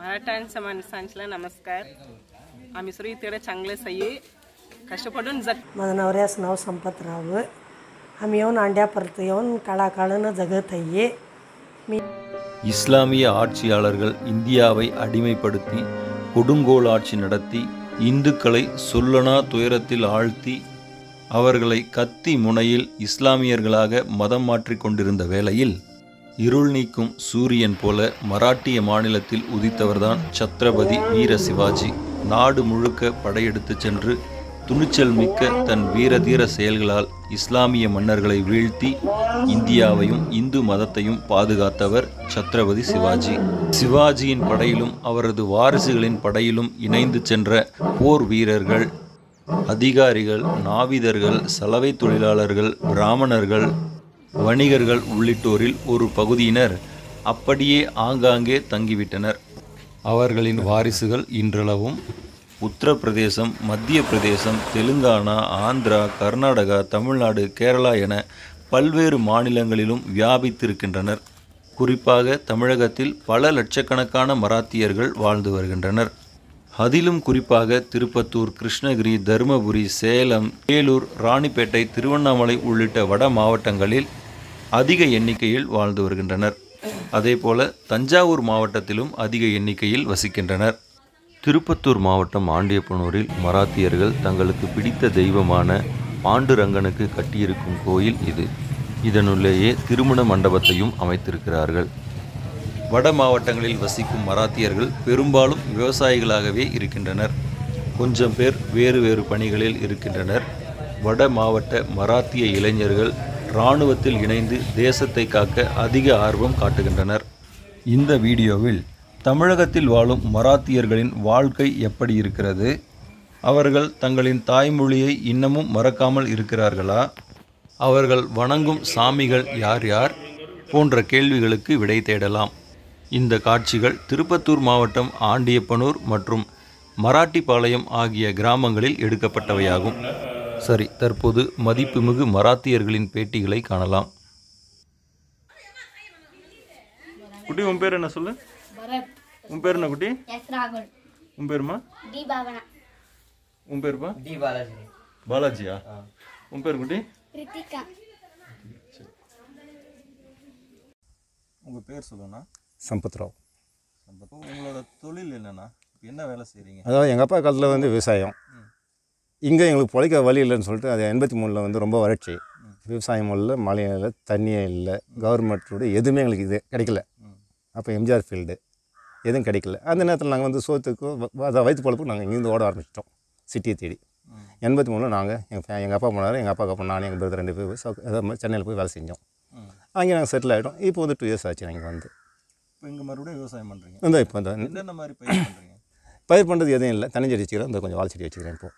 मराठ्यांच्या माणसांना नमस्कार आम्ही सुरू इकडे चांगले सही कष्टपडून जग माझं नवऱ्याचं नाव संपतराव आम्ही येऊन अंड्यापर्यंत येऊन काळाकाळानं जगत आहे मी இஸ்லாமிய ஆட்சியாளர்கள் இந்தியாவை அடிமைப்படுத்தி கொடுங்கோல் ஆட்சி நடத்தி இந்துக்களை சொல்லனா துயரத்தில் ஆழ்த்தி அவர்களை கத்தி முனையில் இஸ்லாமியர்களாக மதம் மாற்றிக் கொண்டிருந்த வேளையில் இருள் நீக்கும் சூரியன் போல மராட்டிய மாநிலத்தில் உதித்தவர்தான் சத்ரபதி வீர சிவாஜி நாடு முழுக்க படையெடுத்துச் சென்று துணிச்சல் மிக்க தன் வீரதீர செயல்களால் இஸ்லாமிய மன்னர்களை வீழ்த்தி இந்தியாவையும் இந்து மதத்தையும் பாதுகாத்தவர் சத்ரபதி சிவாஜி சிவாஜியின் படையிலும் அவரது வாரிசுகளின் படையிலும் இணைந்து சென்ற போர் வீரர்கள் அதிகாரிகள் நாவிதர்கள் சலவை தொழிலாளர்கள் பிராமணர்கள் வணிகர்கள் உள்ளிட்டோரில் ஒரு பகுதியினர் அப்படியே ஆங்காங்கே தங்கிவிட்டனர் அவர்களின் வாரிசுகள் இன்றளவும் உத்தரப்பிரதேசம் மத்திய பிரதேசம் தெலுங்கானா ஆந்திரா கர்நாடகா தமிழ்நாடு கேரளா என பல்வேறு மாநிலங்களிலும் வியாபித்திருக்கின்றனர் குறிப்பாக தமிழகத்தில் பல லட்சக்கணக்கான மராத்தியர்கள் வாழ்ந்து வருகின்றனர் அதிலும் குறிப்பாக திருப்பத்தூர் கிருஷ்ணகிரி தருமபுரி சேலம் வேலூர் ராணிப்பேட்டை திருவண்ணாமலை உள்ளிட்ட வட மாவட்டங்களில் அதிக எண்ணிக்கையில் வாழ்ந்து வருகின்றனர் அதேபோல தஞ்சாவூர் மாவட்டத்திலும் அதிக எண்ணிக்கையில் வசிக்கின்றனர் திருப்பத்தூர் மாவட்டம் ஆண்டியப்பனூரில் மராத்தியர்கள் தங்களுக்கு பிடித்த தெய்வமான பாண்டுரங்கனுக்கு கட்டியிருக்கும் கோயில் இது இதனுள்ளேயே திருமண மண்டபத்தையும் அமைத்திருக்கிறார்கள் வட மாவட்டங்களில் வசிக்கும் மராத்தியர்கள் பெரும்பாலும் விவசாயிகளாகவே இருக்கின்றனர் கொஞ்சம் பேர் வேறு வேறு பணிகளில் இருக்கின்றனர் வட மாவட்ட மராத்திய இளைஞர்கள் இராணுவத்தில் இணைந்து தேசத்தை காக்க அதிக ஆர்வம் காட்டுகின்றனர் இந்த வீடியோவில் தமிழகத்தில் வாழும் மராத்தியர்களின் வாழ்க்கை எப்படி இருக்கிறது அவர்கள் தங்களின் தாய்மொழியை இன்னமும் மறக்காமல் இருக்கிறார்களா அவர்கள் வணங்கும் சாமிகள் யார் யார் போன்ற கேள்விகளுக்கு விடை தேடலாம் இந்த காட்சிகள் திருப்பத்தூர் மாவட்டம் ஆண்டியப்பனூர் மற்றும் மராட்டிப்பாளையம் ஆகிய கிராமங்களில் எடுக்கப்பட்டவையாகும் சரி தற்போது மதிப்புமிகு மராத்தியர்களின் பேட்டிகளை காணலாம் குட்டி உன் பேர் என்ன சொல்லு பரத் உன் பேர் என்ன குட்டி எஸ் ராகுல் உன் பேருமா டி பாவனா உன் பேருப்பா டி பாலாஜி பாலாஜியா உன் பேர் குட்டி ரித்திகா உங்கள் பேர் சொல்லுண்ணா சம்பத்ராவ் உங்களோட தொழில் என்னண்ணா என்ன வேலை செய்கிறீங்க அதாவது எங்கள் அப்பா காலத்தில் வந்து விவசாயம் இங்கே எங்களுக்கு பிழைக்க வழி இல்லைன்னு சொல்லிட்டு அது எண்பத்தி மூணில் வந்து ரொம்ப வறட்சி விவசாயம் இல்லை மழை இல்லை தண்ணியே இல்லை கவர்மெண்ட்டோட எதுவுமே எங்களுக்கு இது கிடைக்கல அப்போ எம்ஜிஆர் ஃபீல்டு எதுவும் கிடைக்கல அந்த நேரத்தில் நாங்கள் வந்து சோத்துக்கு வ- அதை வயிற்று பொழப்புக்கு நாங்கள் இங்கேருந்து ஓட ஆரம்பிச்சிட்டோம் சிட்டியை தேடி எண்பத்தி மூணில் நாங்கள் எங்கள் ஃபே எங்கள் அப்பா போனார் எங்கள் அப்பா அப்புறம் நானும் எங்கள் பிரதர் ரெண்டு பேர் சௌ அதாவது மாதிரி சென்னையில் போய் வேலை செஞ்சோம் அங்கே நாங்கள் செட்டில் ஆகிட்டோம் இப்போ வந்து டூ இயர்ஸ் ஆச்சு நாங்கள் வந்து இப்போ இங்கே மறுபடியும் விவசாயம் பண்ணுறீங்க இந்த இப்போ இந்த என்னென்ன மாதிரி பயிர் பண்ணுறீங்க பயிர் பண்ணுறது எதுவும் இல்லை தனி செடி வச்சுக்கிறேன் இந்த கொஞ்சம் வால் செடி வச்சுக்கிறேன் இப்போ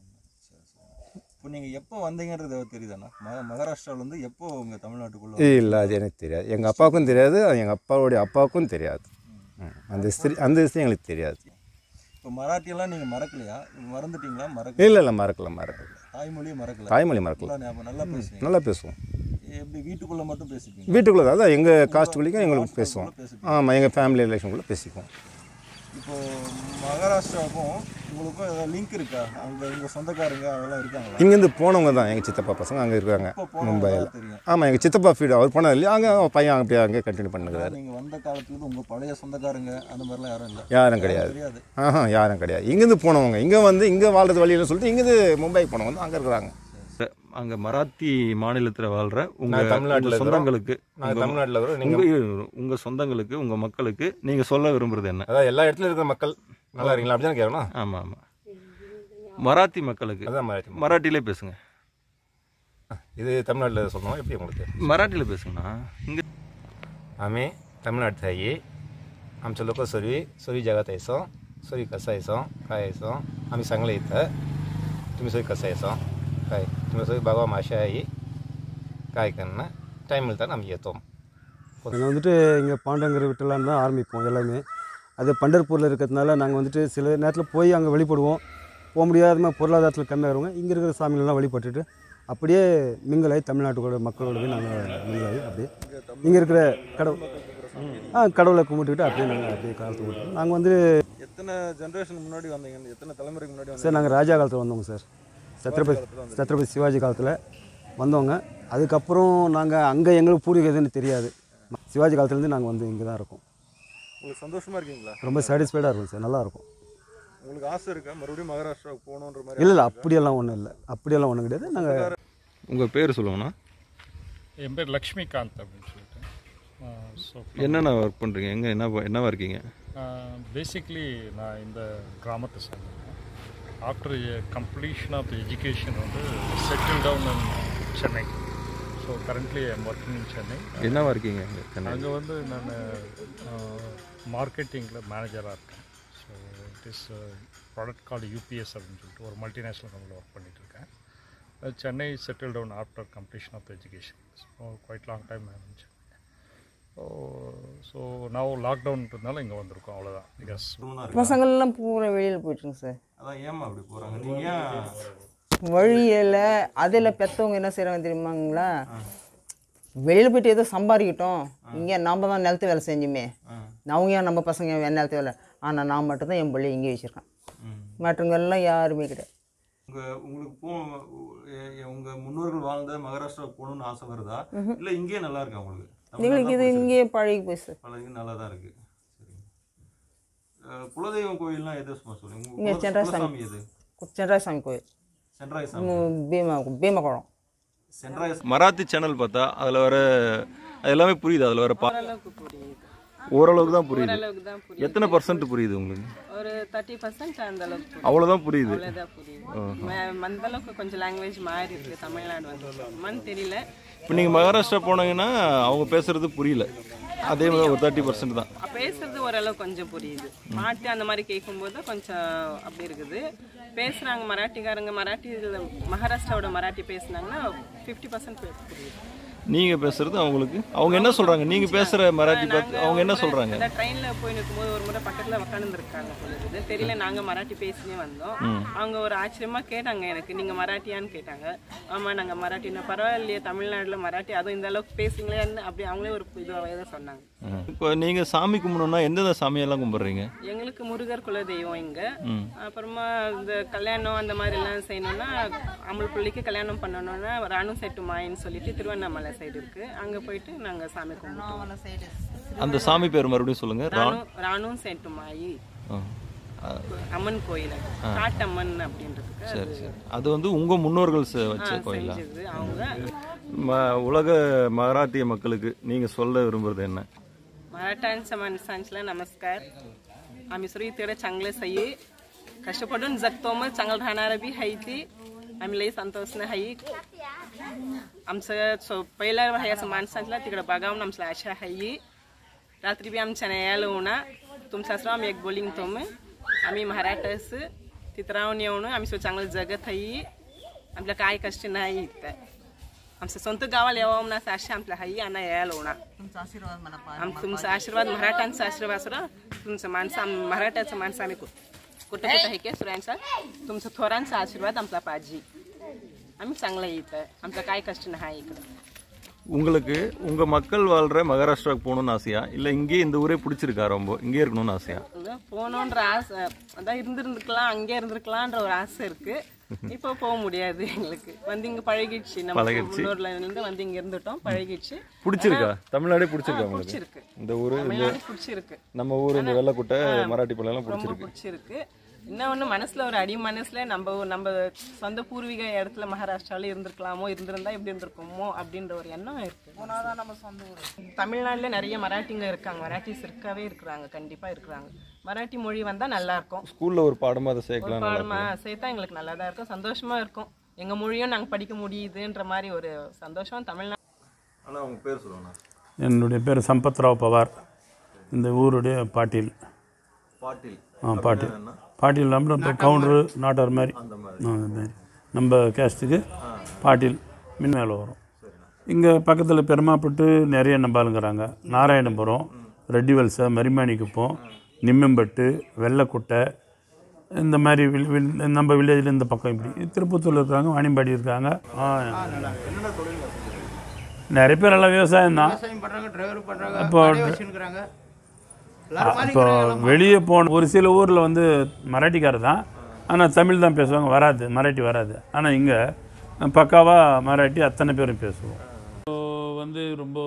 இப்போ நீங்கள் எப்போ வந்தீங்கன்றது தெரியுதாண்ணா ம மகாராஷ்டிராவிலேருந்து எப்போ உங்கள் தமிழ்நாட்டுக்குள்ளே இல்லை அது எனக்கு தெரியாது எங்கள் அப்பாவுக்கும் தெரியாது எங்கள் அப்பாவுடைய அப்பாவுக்கும் தெரியாது ம். அந்த ஹிஸ்ட்ரி அந்த ஹிஸ்ட்ரி எங்களுக்கு தெரியாது இப்போ மராட்டியெல்லாம் நீங்கள் மறக்கலையா மறந்துட்டீங்களா மறக்க இல்லை இல்லை மறக்கல மறக்கல தாய்மொழியை மறக்கல தாய்மொழி மறக்கல நல்லா ஞாபகம் நல்லா பேசுவீங்க நல்லா பேசுவோம் எப்படி வீட்டுக்குள்ளே மட்டும் பேசிப்பீங்க வீட்டுக்குள்ளே அதான் எங்கள் காஸ்ட்டுக்குள்ளேயும் எங்களுக்கு பேசுவோம் பேசிப்பீங்க. ஆமாம் எங்கள் ஃபேமிலி ரிலேஷனுக்குள்ளே பேசிக்குவோம் இப்போ மகாராஷ்டிராவுக்கும் உங்களுக்கும் ஏதாவது லிங்க் இருக்கா அங்கே உங்கள் சொந்தக்காரங்க அதெல்லாம் இருக்காங்களா இங்கேருந்து போனவங்க தான் எங்கள் சித்தப்பா பசங்க அங்கே இருக்காங்க இப்போ போனவங்க மும்பையில் தெரியும் ஆமாம் எங்கள் சித்தப்பா ஃபீடு அவர் போனது இல்லையா அங்கே அவன் பையன் அப்படியே அங்கே கண்டினியூ பண்ணுகிறாரு நீங்கள் வந்த காலத்துலேருந்து உங்கள் பழைய சொந்தக்காரங்க அந்த மாதிரிலாம் யாரும் இல்லை யாரும் கிடையாது தெரியாது ஆஹா யாரும் கிடையாது இங்கேருந்து போனவங்க இங்கே வந்து இங்கே வாழ்றது வழியில் சொல்லிட்டு இங்கேருந்து மும்பைக்கு போனவங்க வந்து அங்கே இருக்கிறாங்க அங்கே மராத்தி மாநிலத்தில் வாழ்கிற நான் உங்கள் தமிழ்நாட்டுல உங்கள் சொந்தங்களுக்கு நாங்கள் தமிழ்நாட்டில் இருக்கிறோம் உங்க நீங்கள் உங்க சொந்தங்களுக்கு உங்க மக்களுக்கு நீங்க சொல்ல விரும்புறது என்ன அதான் எல்லா இடத்துல இருக்கிற மக்கள் நல்லா இருக்கீங்களா அப்படி தானே கேட்கணும் ஆமா ஆமா மராத்தி மக்களுக்கு அதான் மராட்டி மராட்டியிலே பேசுங்க இது தமிழ்நாட்டில் சொல்லணும் எப்படி உங்களுக்கு மராட்டியில பேசுங்கண்ணா இங்க आम्ही तमिळनाडूत आहे आमचे लोक सर्वी सर्वी जगात यायचो सर्वी कसं यायचो काय यायचो आम्ही चांगलं येतं तुम्ही सर्वी कसं यायचो काय तुम्ही सर्वी बघा माशा आहे काय करणं टाईम मिळतात आम्ही येतो நாங்கள் வந்துட்டு இங்கே பாண்டங்கரை விட்டலான்னு தான் ஆரம்பிப்போம் எல்லாமே அது பண்டர்பூரில் இருக்கிறதுனால நாங்கள் வந்துட்டு சில நேரத்தில் போய் அங்கே வழிபடுவோம் போக முடியாத மாதிரி பொருளாதாரத்தில் கம்மியாகிறவங்க இங்கே இருக்கிற சாமிகளெல்லாம் வழிபட்டுட்டு அப்படியே மிங்கலாகி தமிழ்நாட்டுக்கூட மக்களோட போய் நாங்கள் மிங்கலாகி அப்படியே இங்கே இருக்கிற கடவுள் ஆ கடவுளை கும்பிட்டுக்கிட்டு அப்படியே நாங்கள் அப்படியே காலத்து ஓட்டுறோம் நாங்கள் வந்து எத்தனை ஜென்ரேஷன் முன்னாடி வந்தீங்க எத்தனை தலைமுறைக்கு முன்னாடி வந்தீங்க சார் நாங்கள் ராஜா காலத்தில் வந்தோங்க சார் சத்ரபதி சத்ரபதி சிவாஜி காலத்தில் வந்தவங்க அதுக்கப்புறம் நாங்கள் அங்கே எங்களுக்கு பூர்வீகம் எதுன்னு தெரியாது சிவாஜி காலத்துலேருந்து நாங்கள் வந்து இங்கே தான் இருக்கோம் உங்களுக்கு சந்தோஷமா இருக்கீங்களா ரொம்ப சாட்டிஸ்ஃபைடாக இருக்கும் சார் நல்லா இருக்கும் உங்களுக்கு ஆசை இருக்கா மறுபடியும் மகாராஷ்டிராவுக்கு போகணுன்ற மாதிரி இல்லை இல்லை அப்படியெல்லாம் ஒன்றும் இல்லை அப்படியெல்லாம் ஒன்றும் கிடையாது நாங்கள் உங்கள் பேர் சொல்லுங்கண்ணா என் பேர் லக்ஷ்மிகாந்த் அப்படின்னு சொல்லிட்டு ஸோ என்னென்ன ஒர்க் பண்ணுறீங்க எங்கே என்ன என்னவா இருக்கீங்க பேசிக்லி நான் இந்த கிராமத்தை சேர்ந்தேன் ஆஃப்டர் கம்ப்ளீஷன் ஆஃப் எஜுகேஷன் வந்து settle down in Chennai so currently I'm working in Chennai என்னவா இருக்கீங்க இங்கே சென்னை அங்கே வந்து நான் மார்க்கெட்டிங்கில் மேனேஜராக இருக்கேன் so it is product called UPS அப்படின்னு சொல்லிட்டு ஒரு மல்டிநேஷ்னல் கம்பெனியில் ஒர்க் பண்ணிட்டு இருக்கேன் ah Chennai settle down after completion of education so quite long time ஆரம்பிச்சு ஸோ ஸோ நான் லாக்டவுன்றதுனால இங்கே வந்திருக்கோம் அவ்வளோதான் பிகாஸ் பசங்கள்லாம் பூரா வெளியில் போயிட்டுருங்க சார் அதான் ஏமா அப்படி போகிறாங்க நீங்கள் வழியில் அதில் பெற்றவங்க என்ன செய்கிறாங்க தெரியுமாங்களா வெளியில் போயிட்டு ஏதோ சம்பாதிக்கிட்டோம் இங்கே நாம் தான் நிலத்து வேலை செஞ்சுமே அவங்க ஏன் நம்ம பசங்க ஏன் நிலத்து வேலை ஆனால் நான் மட்டும்தான் என் பிள்ளை இங்கே வச்சுருக்கேன் மற்றவங்கெல்லாம் யாருமே கிடையாது உங்கள் உங்களுக்கு போ உங்கள் முன்னோர்கள் வாழ்ந்த மகாராஷ்டிராவுக்கு போகணும்னு ஆசை வருதா இல்லை இங்கேயே நல்லா இருக்கா உங்களுக்கு எங்களுக்கு இது இங்கேயே பழகி போய் சார் பழகி நல்லா தான் இருக்கு சரிங்க அஹ் குலதெய்வம் கோயில்லாம் எது சும்மா சொல்லுங்க உங்க இங்கே குல- சென்றாசாமி குலசாமி எது சென்றாசாமி கோயில் சென்றாய சாமி ம், பீமா பீமகுளம் சென்றாய மராத்தி சேனல் பார்த்தா அதில் வர அது எல்லாமே புரியுது அதில் வர பா ஓரளவுக்கு புரியுது ஓரளவுக்கு தான் புரியுது ஓரளவுக்கு தான் புரியுது எத்தனை பர்சன்ட் புரியுது உங்களுக்கு ஒரு தேர்ட்டி பர்சன்ட் அந்த அளவுக்கு புரியுது அவ்வளோதான் புரியுது அவ்வளோதான் புரியுது ம- அந்த அளவுக்கு கொஞ்சம் லாங்குவேஜ் மாறி இருக்கு தமிழ்நாடு வந்து தெரியல இப்போ நீங்கள் மகாராஷ்டிரா போனீங்கன்னா அவங்க பேசுறது புரியல அதே மாதிரி ஒரு தேர்ட்டி பர்சன்ட் தான் பேசுறது ஓரளவு கொஞ்சம் புரியுது பாட்டு அந்த மாதிரி கேட்கும்போது கொஞ்சம் அப்படி இருக்குது பேசுறாங்க மராட்டிக்காரங்க மராட்டி இதுல மகாராஷ்டிராவோட மராட்டி பேசுனாங்கன்னா ஃபிஃப்டி பர்சன்ட் புரியுது நீங்கள் பேசுறது அவங்களுக்கு அவங்க என்ன சொல்கிறாங்க நீங்கள் பேசுகிற மராட்டி பார்த்து அவங்க என்ன சொல்கிறாங்க அந்த ட்ரெயின்ல போய் நிற்கும்போது ஒரு முறை பக்கத்துல உட்காந்து இருக்காங்க பொழுது தெரியல நாங்க மராட்டி பேசினே வந்தோம் அவங்க ஒரு ஆச்சரியமா கேட்டாங்க எனக்கு நீங்க மராட்டியான்னு கேட்டாங்க ஆமா நாங்க மராட்டினா பரவாயில்லையே தமிழ்நாட்டுல மராட்டி அதுவும் இந்த அளவுக்கு பேசுங்களேன்னு அப்படி அவங்களே ஒரு இதுவாக தான் சொன்னாங்க இப்போ நீங்கள் சாமி கும்பிடணும்னா எந்தெந்த சாமியெல்லாம் கும்பிட்றீங்க எங்களுக்கு முருகர் குல தெய்வம் இங்க அப்புறமா இந்த கல்யாணம் அந்த மாதிரி எல்லாம் செய்யணும்னா அமல் பிள்ளைக்கு கல்யாணம் பண்ணணும்னா ராணு செட்டு மாயின்னு சொல்லிட்டு திருவண்ணாமலை சைடு இருக்கு அங்க போயிட்டு நாங்க சாமி கும்பிடுவோம் அந்த சாமி பேர் மறுபடியும் சொல்லுங்கள் ரா ராணு ராணு செட்டு மாயி ஆ. அம்மன் கோயில் அது. காட்டம்மன் அப்படின்றதுக்கு சரி சரி அது வந்து உங்கள் முன்னோர்கள் செ- வச்ச கோயிலா செஞ்சது அவங்க ம உலக மராட்டிய மக்களுக்கு நீங்கள் சொல்ல விரும்புறது என்ன मराठ्यांच्या माणसांच्या नमस्कार आम्ही सुरू तेवढे चांगले सही कष्टपडून जगतो मग चांगलं राहणारं बी हाय ती आम्ही लई संतोषनं हाई आमचं सो पहिल्या ह्याचं माणसांच्या तिकडं बघावून आमचं आशा हाई रात्री बी आमच्या यायला होणार तुमचा असं आम्ही एक बोलिंग तो मग आम्ही मराठस तिथं राहून येऊन आम्ही सो चांगलं जगत हाई आपलं काय कष्ट नाही इथं आमचं सोंत गावाला यावं म्हणून असं आशा आपल्या हाई आणि यायला होणार आम तुमचा आशीर्वाद मराठ्यांचा आशीर्वाद सुद्धा तुमचं माणसं आम- मराठ्याचं माणसं आम्ही कु- कुठं कुठं आहे की सुरांचा तुमचं थोरांचा आशीर्वाद आमचा पाहिजे आम्ही चांगलं येतं आमचं काय कष्ट नाही इकडं உங்களுக்கு உங்கள் மக்கள் வாழ்கிற மகாராஷ்டிராவுக்கு போகணும்னு ஆசையா இல்லை இங்கேயே இந்த ஊரே பிடிச்சிருக்கா ரொம்ப இங்கேயே இருக்கணும்னு ஆசையா அதான் போகணுன்ற ஆசை அதான் இருந்திருந்துக்கலாம் அங்கே இருந்திருக்கலான்ற ஒரு ஆசை இருக்கு இப்போ போக முடியாது எங்களுக்கு வந்து இங்க பழகிடுச்சு நம்ம பழகிடுச்சு. முன்னூர்ல இருந்து வந்து இங்க இருந்துட்டோம் பழகிடுச்சு பிடிச்சிருக்கா தமிழ்நாடே பிடிச்சிருக்கா உங்களுக்கு பிடிச்சிருக்கு இந்த ஊர் இந்த தமிழ்நாடு பிடிச்சிருக்கு நம்ம ஊர் இந்த வெள்ளக்குட்டை மராட்டி பழம்லாம் ரொம்ப பிடிச்சிருக்கு பிடிச்சிருக்கு இன்னும் ஒன்று மனசுல ஒரு அடி மனசுல நம்ம நம்ம சொந்த பூர்வீக இடத்துல மகாராஷ்டிரால இருந்திருக்கலாமோ இருந்திருந்தா எப்படி இருந்திருக்குமோ அப்படின்ற ஒரு எண்ணம் இருக்கு தமிழ்நாட்டுல நிறைய மராட்டிங்க இருக்காங்க மராட்டிஸ் இருக்கவே இருக்கிறாங்க கண்டிப்பா இருக்கிறாங்க மராட்டி மொழி வந்தா நல்லா இருக்கும் ஸ்கூலில் ஒரு பாடமாக அதை ஒரு சேர்க்கலாம் நல்லா பாடமா சேர்த்தா எங்களுக்கு நல்லா தான் இருக்கும் சந்தோஷமா இருக்கும் எங்க மொழியும் நாங்க படிக்க முடியுதுன்ற மாதிரி ஒரு சந்தோஷம் தமிழ்நாடு ஆனால் அவங்க பேர் சொல்லுங்கண்ணா என்னுடைய பேர் சம்பத்ராவ் பவார் இந்த ஊருடைய பாட்டில் பாட்டில் ஆ பாட்டில் பாட்டில் நம்ம இப்போ கவுண்டரு நாட்டார் மாதிரி ஆ, அந்த மாதிரி நம்ம கேஸ்ட்டுக்கு பாட்டில் மின் மேலே வரும் இங்கே பக்கத்தில் பெருமாப்பட்டு நிறைய நம்பாளுங்கிறாங்க நாராயணபுரம் ரெட்டிவல்சை மரிமாணிக்குப்பம் நிம்மம்பட்டு வெள்ளக்குட்டை இந்த மாதிரி வில் வில் நம்ம வில்லேஜில் இந்த பக்கம் இப்படி திருப்பத்தூரில் இருக்காங்க வாணியம்பாடி இருக்காங்க ஆ நிறைய பேர் எல்லாம் விவசாயம் தான் விவசாயம் பண்ணுறாங்க டிரைவர் பண்ணுறாங்க இப்போ கடை வச்சுருக்குறாங்க இப்போ வெளியே போன ஒரு சில ஊரில் வந்து மராட்டிக்காரர் தான் ஆனால் தமிழ் தான் பேசுவாங்க வராது மராட்டி வராது ஆனால் இங்கே பக்காவாக மராட்டி அத்தனை பேரும் பேசுவோம் இப்போ வந்து ரொம்ப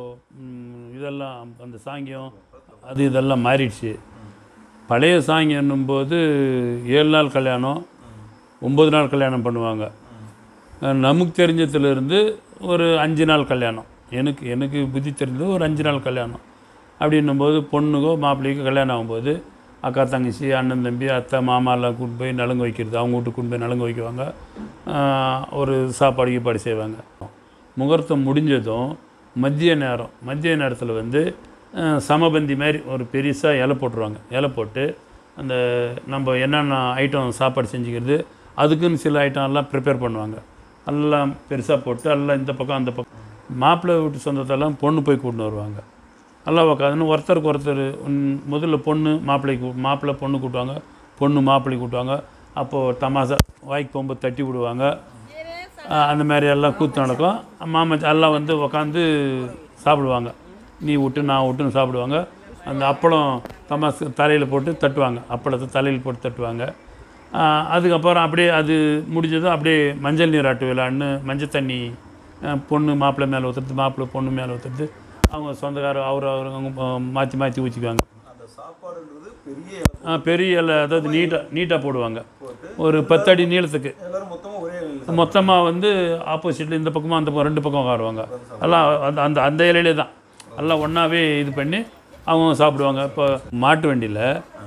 ம், இதெல்லாம் அந்த சாங்கியம் அது இதெல்லாம் மாறிடுச்சு பழைய சாங்கியன்னும் போது ஏழு நாள் கல்யாணம் ஒம்பது நாள் கல்யாணம் பண்ணுவாங்க அஹ் நமக்கு தெரிஞ்சதுலேருந்து ஒரு அஞ்சு நாள் கல்யாணம் எனக்கு எனக்கு புத்தி தெரிஞ்சது ஒரு அஞ்சு நாள் கல்யாணம் அப்படின்னும்போது பொண்ணுக்கோ மாப்பிள்ளைக்கோ கல்யாணம் ஆகும்போது அக்கா தங்கச்சி அண்ணன் தம்பி அத்தை மாமாலாம் கூட்டு போய் நலுங்கு வைக்கிறது அவங்க வீட்டுக்கு கூட்டு போய் நலுங்கு வைக்குவாங்க ஆஹ் ஒரு சாப்பாடு கீப்பாடு செய்வாங்க முகூர்த்தம் முடிஞ்சதும் மதிய நேரம் மதிய நேரத்தில் வந்து ஆஹ் சமபந்தி மாதிரி ஒரு பெருசாக இலை போட்டுருவாங்க இலை போட்டு அந்த நம்ம என்னென்ன ஐட்டம் சாப்பாடு செஞ்சுக்கிறது அதுக்குன்னு சில ஐட்டம்லாம் ப்ரிப்பேர் பண்ணுவாங்க எல்லாம் பெருசாக போட்டு எல்லாம் இந்த பக்கம் அந்த பக்கம் மாப்பிள்ளை வீட்டு சொந்தத்தெல்லாம் பொண்ணு போய் கூட்டின்னு வருவாங்க எல்லாம் உட்காந்துன்னு ஒருத்தருக்கு ஒருத்தர் உம், முதல்ல பொண்ணு மாப்பிள்ளைக்கு மாப்பிள்ளை பொண்ணு கூட்டுவாங்க பொண்ணு மாப்பிள்ளை கூட்டுவாங்க அப்போது தமாசா வாய்க்கு போகும்போது தட்டி விடுவாங்க ஆஹ் அந்த மாதிரி எல்லாம் கூத்து நடக்கும் மாமா எல்லாம் வந்து உக்காந்து சாப்பிடுவாங்க நீ விட்டு நான் விட்டுன்னு சாப்பிடுவாங்க அந்த அப்பளம் தமாசு தலையில் போட்டு தட்டுவாங்க அப்பளத்தை தலையில் போட்டு தட்டுவாங்க ஆஹ் அதுக்கப்புறம் அப்படியே அது முடிஞ்சதும் அப்படியே மஞ்சள் நீராட்டு விழான்னு மஞ்சள் தண்ணி ஆஹ் பொண்ணு மாப்பிள்ளை மேலே ஊற்றுறது மாப்பிள்ளை பொண்ணு மேலே ஊற்றுறது அவங்க சொந்தக்காரர் அவர் அவர் அவங்க மாற்றி மாற்றி ஊற்றிக்குவாங்க அந்த சாப்பாடுன்றது பெரிய ஆ, பெரிய இலை அதாவது நீட்டாக நீட்டாக போடுவாங்க ஒரு பத்தடி நீளத்துக்கு எல்லாரும் மொத்தமாக ஒரே இலையில மொத்தமாக வந்து ஆப்போசிட்டில் இந்த பக்கமும் அந்த பக்கம் ரெண்டு பக்கம் உட்காருவாங்க எல்லாம் அந்த அந்த அந்த இலையிலே தான் எல்லாம் ஒன்றாவே இது பண்ணி அவங்க சாப்பிடுவாங்க இப்போ மாட்டு வண்டியில்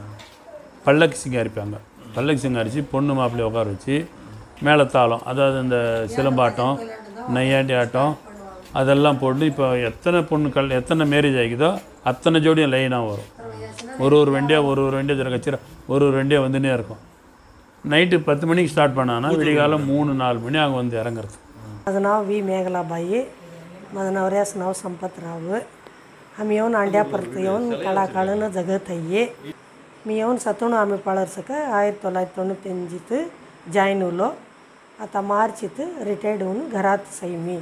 பல்லக்கு சிங்காரிப்பாங்க பல்லக்கு சிங்காரிச்சு பொண்ணு மாப்பிள்ளைய உட்கார வச்சு மேளத்தாளம் அதாவது இந்த சிலம்பாட்டம் நையாண்டி ஆட்டம் அதெல்லாம் போட்டு இப்போ எத்தனை பொண்ணுக்கள் எத்தனை மேரேஜ் ஆகிக்குதோ அத்தனை ஜோடியும் லைனாக வரும் ஒரு ஒரு வண்டியாக ஒரு ஒரு வண்டியாக ஜர கச்சிர ஒரு ஒரு வண்டியாக வந்துனே இருக்கும் நைட்டு பத்து மணிக்கு ஸ்டார்ட் பண்ணாங்கன்னா விடிகாலம் மூணு நாலு மணி ஆகும் வந்து இறங்குறது माझं नाव व्ही मेघलाबाई माझं नवऱ्याचं नाव संपतराव आम्ही येऊन अंड्यापर्यंत येऊन काळाकाळानं जगत आहे मी येऊन सतून आम्ही पळसक ஆயிரத்தி தொள்ளாயிரத்தி தொண்ணூத்தஞ்சித்து ஜாயின் உள்ளோ आता மார்ச்சித்து ரிட்டையர்டு ஒன்று घरात சைமி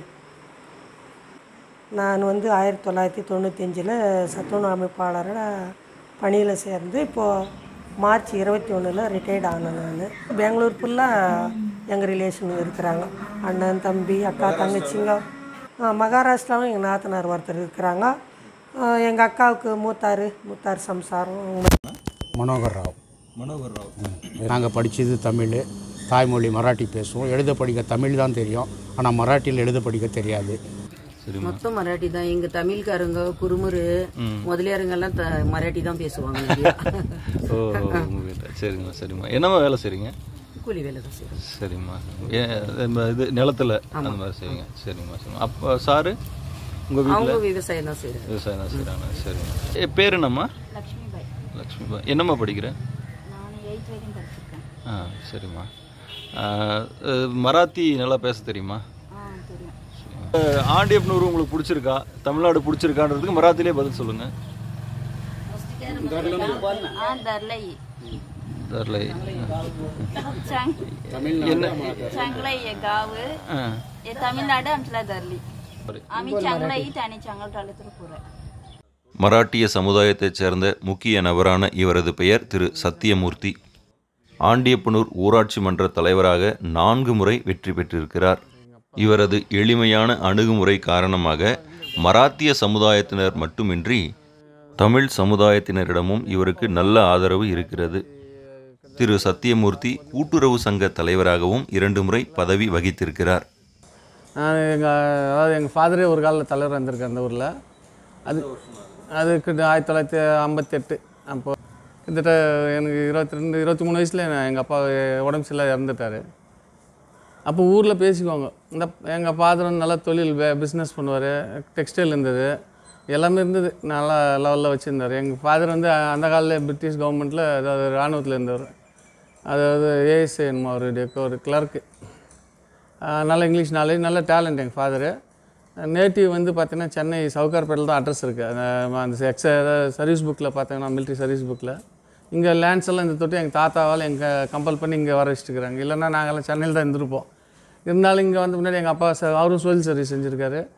நான் வந்து ஆயிரத்தி தொள்ளாயிரத்தி தொண்ணூத்தஞ்சில் சத்துணவு அமைப்பாளரோட பணியில் சேர்ந்து இப்போது மார்ச் இருபத்தி ஒன்றில் ரிட்டையர்ட் ஆனேன் நான் பெங்களூர் ஃபுல்லாக எங்கள் ரிலேஷன் இருக்கிறாங்க அண்ணன் தம்பி அக்கா தங்கச்சிங்க ஆ, மகாராஷ்டிராவும் எங்கள் நாத்தனார் ஒருத்தர் இருக்கிறாங்க எங்கள் அக்காவுக்கு மூத்தார் மூத்தார் சம்சாரம் மனோகர் ராவ் மனோகர் ராவ் நாங்கள் படித்தது தமிழ் தாய்மொழி மராட்டி பேசுவோம் எழுத படிக்க தமிழ் தான் தெரியும் ஆனால் மராட்டியில் எழுத படிக்க தெரியாது மொத்தம் மராட்டி தான் எங்க தமிழ்காரங்க குறுமுறு முதலியாருங்க எல்லாம் த- மராட்டி தான் பேசுவாங்க நிறையா. ஓ உங்க வீட்டில் சரிம்மா சரிம்மா என்னம்மா வேலை செய்றீங்க கூலி வேலை தான் செய்வோம் சரிம்மா ஏ- இந்த இது நிலத்துல அந்த மாதிரி செய்வீங்க சரிம்மா சரிம்மா அப்போ சாரு உங்க அவங்க வீட்டில் விவசாயம் தான் செய்யறாங்க விவசாயம் தான் செய்கிறாங்க சரிம்மா ஏ பேர் என்னம்மா லக்ஷ்மி பாய் லக்ஷ்மி பாய் என்னம்மா படிக்கிற நான் எயித் வரைக்கும் படிச்சிருக்கேன் ஆ சரிம்மா ஆ, அஹ், மராத்தி நல்லா பேச தெரியுமா ஆ தெரியும் அஹ், ஆண்டியப்பனூர் உங்களுக்கு பிடிச்சிருக்கா தமிழ்நாடு பிடிச்சிருக்கான்றதுக்கு மராத்திலே பதில் சொல்லுங்க ஆ தர்லை தெரியல चांग என்ன चांगलं आहे गाव ஆ हे तामिळनाडू आमच्याला धरली आम्ही चांगलं आहे आणि चांगलं राहिलं तर पुरं மராட்டிய சமுதாயத்தைச் சேர்ந்த முக்கிய நபரான இவரது பெயர் திரு சத்தியமூர்த்தி ஆண்டியப்பனூர் ஊராட்சி மன்ற தலைவராக நான்கு முறை வெற்றி பெற்றிருக்கிறார் இவரது எளிமையான அணுகுமுறை காரணமாக மராத்திய சமுதாயத்தினர் மட்டுமின்றி தமிழ் சமுதாயத்தினரிடமும் இவருக்கு நல்ல ஆதரவு இருக்கிறது திரு சத்தியமூர்த்தி கூட்டுறவு சங்க தலைவராகவும் இரண்டு முறை பதவி வகித்திருக்கிறார் நான் எங்கள் அதாவது எங்கள் ஃபாதரே ஒரு காலில் தலைவர் வந்திருக்கார் அந்த ஊரில் அது அது கிட்ட ஆயிரத்தி தொள்ளாயிரத்தி ஐம்பத்தெட்டு அப்போ கிட்டத்தட்ட எனக்கு இருபத்தி ரெண்டு இருபத்தி மூணு வயசில் எங்கள் அப்பா உடம்பு சரியில்லாத இறந்துட்டார் அப்போ ஊரில் பேசிக்குவாங்க இந்த எங்கள் ஃபாதர் வந்து நல்லா தொழில் பிஸ்னஸ் பண்ணுவார் டெக்ஸ்டைல் இருந்தது எல்லாமே இருந்தது நல்லா லெவலில் வச்சுருந்தார் எங்கள் ஃபாதர் வந்து அந்த காலத்தில் பிரிட்டிஷ் கவர்மெண்ட்டில் அதாவது இராணுவத்தில் இருந்தவர் அதாவது ஏஎஸ்ஐ என்னமோ அவருடைய ஒரு கிளர்க்கு நல்ல இங்கிலீஷ் நாலேஜ் நல்ல டேலண்ட் எங்கள் ஃபாதரு நேட்டிவ் வந்து பார்த்தீங்கன்னா சென்னை சவுகார்பேட்டில் தான் அட்ரஸ் இருக்குது அந்த அந்த எக்ஸ சர்வீஸ் புக்கில் பார்த்தீங்கன்னா மிலிட்ரி சர்வீஸ் புக்கில் இங்கே லேண்ட்ஸ் எல்லாம் இந்த தொட்டு எங்கள் தாத்தாவால் எங்கள் கம்பல் பண்ணி இங்கே வர வச்சுட்டுருக்காங்க இல்லைன்னா நாங்கள்லாம் சென்னையில் தான் இருந்திருப்போம் இருந்தாலும் இங்கே வந்து முன்னாடி எங்கள் அப்பா ச- அவரும் சோயில் சர்வீஸ் செஞ்சுருக்காரு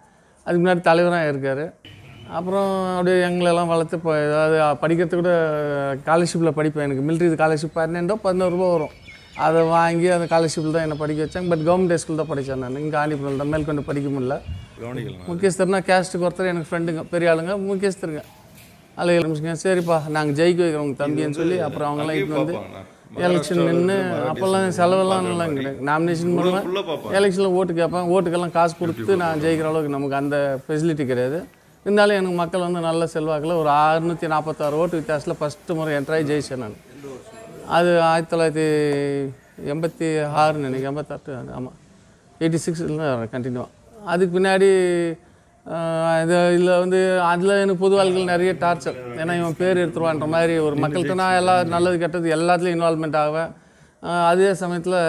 அதுக்கு முன்னாடி தலைவராக இருக்கார் அப்புறம் அப்படியே எங்களெல்லாம் வளர்த்து இப்போ ஏதாவது படிக்கிறதுக்கு கூட ஸ்காலர்ஷிப்பில் படிப்பேன் எனக்கு மிலிட்ரி ஸ்காலர்ஷிப் பன்னெண்டோ பதினோரு ரூபா வரும் அதை வாங்கி அந்த ஸ்காலர்ஷிப்பில் தான் என்னை படிக்க வச்சாங்க பட் கவர்மெண்ட் ஸ்கூல் தான் படித்தேன் நான் இங்கே ஆண்டிபுரம் தான் மேற்கொண்டு படிக்க முடியல கவனிக்கலாம் முக்கியஸ்தர்னா கேஸ்ட்டுக்கு ஒருத்தர் எனக்கு ஃப்ரெண்டுங்க பெரிய ஆளுங்க முக்கியஸ்தருங்க அதில் ஆரம்பிச்சுங்க சரிப்பா நாங்கள் ஜெயிக்க வைக்கிறோம் உங்கள் தம்பின்னு சொல்லி அப்புறம் அவங்களாம் இப்போ வந்து எலெக்ஷன் நின்று அப்போல்லாம் செலவெல்லாம் நல்லா கிடையாது நாமினேஷன் பண்ணுவேன் எலெக்ஷனில் ஓட்டு கேட்பேன் ஓட்டுக்கெல்லாம் காசு கொடுத்து நான் ஜெயிக்கிற அளவுக்கு நமக்கு அந்த ஃபெசிலிட்டி கிடையாது இருந்தாலும் எனக்கு மக்கள் வந்து நல்ல செல்வாக்கில் ஒரு அறுநூற்றி நாற்பத்தாறு ஓட்டு வித்தியாசத்தில் ஃபஸ்ட்டு முறை என்ட்ராகி ஜெயிச்சேன் நான் அது ஆயிரத்தி தொள்ளாயிரத்தி எண்பத்தி ஆறு நினைக்கிறேன் எண்பத்தாட்டு ஆமாம் எயிட்டி சிக்ஸில் கண்டினியூவாக அதுக்கு பின்னாடி ஆஹ், இது இதில் வந்து அதில் எனக்கு பொது வாழ்க்கையில் நிறைய டார்ச்சர் ஏன்னா இவன் பேர் எடுத்துருவான்ற மாதிரி ஒரு மக்கள்கிட்ட நான் எல்லா நல்லது கெட்டது எல்லாத்துலேயும் இன்வால்மெண்ட் ஆவேன் ஆஹ், அதே சமயத்தில்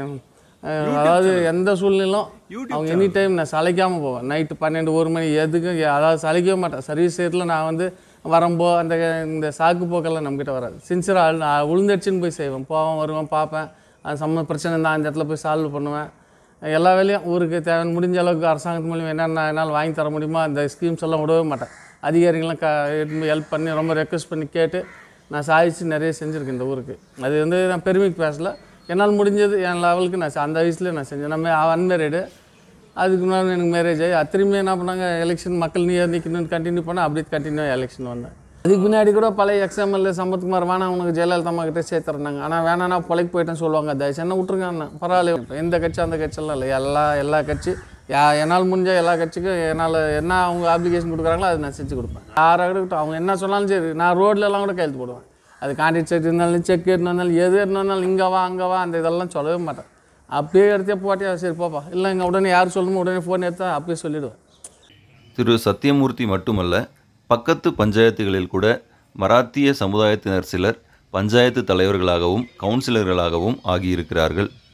அதாவது எந்த சூழ்நிலும் அவங்க எனி டைம் நான் சளைக்காமல் போவேன் நைட்டு பன்னெண்டு ஒரு மணி எதுக்கும் எ- அதாவது சளைக்கவே மாட்டேன் சர்வீஸ் செய்யறதுல நான் வந்து வரம்போ அந்த இந்த சாக்கு போக்கெல்லாம் நம்மக்கிட்ட வராது சின்சியராக நான் உளுந்தடிச்சுன்னு போய் செய்வேன் போவேன் வருவேன் பார்ப்பேன் அது சம்ம பிரச்சனை இருந்தால் அந்த இடத்துல போய் சால்வ் பண்ணுவேன் எல்லா வேலையும் ஊருக்கு தேவையான முடிஞ்ச அளவுக்கு அரசாங்கத்து மூலியம் என்னென்ன என்னால் வாங்கி தர முடியுமோ அந்த ஸ்கீம்ஸ் எல்லாம் விடவே மாட்டேன் அதிகாரிகள்லாம் க ஹெல்ப் பண்ணி ரொம்ப ரெக்வஸ்ட் பண்ணி கேட்டு நான் சாதிச்சு நிறைய செஞ்சுருக்கேன் இந்த ஊருக்கு அது வந்து நான் பெருமைக்கு பேசல என்னால் முடிஞ்சது என் லெவலுக்கு நான் செ- அந்த வயசுல நான் செஞ்சேன் நம்ம அன்மேரிடு அதுக்கு முன்னாடி எனக்கு மேரேஜ் ஆகி அது திரும்பி என்ன பண்ணாங்க எலெக்ஷன் மக்கள் நீ நிற்கணும்னு கண்டினியூ பண்ணால் அப்படியே கண்டினியூ எலெக்ஷன் வந்தேன் அதுக்கு முன்னாடி கூட பழைய எக்ஸாம்பிள் சம்பத்குமார் வேணாம் உனக்கு ஜெயலலிதா அம்மா கிட்டே சேர்த்துறாங்க ஆனால் வேணாம் பொழைக்கு போயிட்டேன்னு சொல்லுவாங்க தயவுசெய்து என்ன விட்ருங்க அண்ணா பரவாயில்ல இப்ப எந்த கட்சி அந்த கட்சியெல்லாம் இல்லை எல்லா எல்லா கட்சி யா என்னால் முடிஞ்ச எல்லா கட்சிக்கும் என்னால் என்ன அவங்க அப்ளிகேஷன் கொடுக்குறாங்களோ அதை நான் செஞ்சு கொடுப்பேன் யாராக இருக்கட்டும் அவங்க என்ன சொன்னாலும் சரி நான் ரோட்ல எல்லாம் கூட கையெழுத்து போடுவேன் அது கான்ட்ராக்ட் செக் இருந்தாலும் செக் எடுத்து வந்தாலும் எது எடுத்து வந்தாலும் இங்கே வா அங்கே வா அந்த இதெல்லாம் சொல்லவே மாட்டேன் அப்படியே எடுத்தே போட்டியா சரி போப்பா இல்லை இங்கே உடனே யார் சொல்லணுமோ உடனே ஃபோன் எடுத்தா அப்படியே சொல்லிவிடுவேன் திரு சத்தியமூர்த்தி மட்டுமல்ல பக்கத்து பஞ்சாயத்துகளில் கூட மராத்திய சமுதாயத்தினர் சிலர் பஞ்சாயத்து தலைவர்களாகவும் கவுன்சிலர்களாகவும் ஆகியிருக்கிறார்கள்